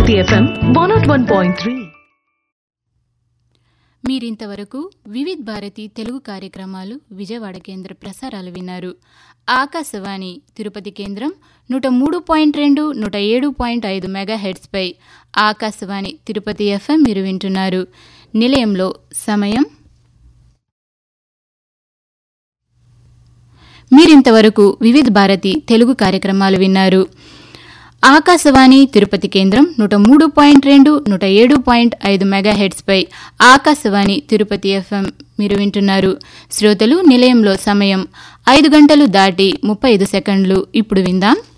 Bharati FM one nought one point three మీరింతవరకు వివిధ్ భారతి తెలుగు కార్యక్రమాలు విజయవాడ కేంద్ర ప్రసారాలు విన్నారు ఆకాశవాణి తిరుపతి కేంద్రం నూట మూడు పాయింట్ రెండు నూట ఏడు పాయింట్ ఐదు మెగా హెడ్స్పై ఆకాశవాణి తిరుపతి ఎఫ్ఎం మీరు వింటున్నారు నిలయంలో సమయం మీరింతవరకు వివిధ భారతి తెలుగు కార్యక్రమాలు విన్నారు ఆకాశవాణి తిరుపతి కేంద్రం నూట మూడు పాయింట్ రెండు నూట ఏడు పాయింట్ ఐదు మెగా హెడ్స్పై ఆకాశవాణి తిరుపతి ఎఫ్ఎం మీరు వింటున్నారు శ్రోతలు నిలయంలో సమయం ఐదు గంటలు దాటి ముప్పై ఐదు సెకండ్లు ఇప్పుడు విందాం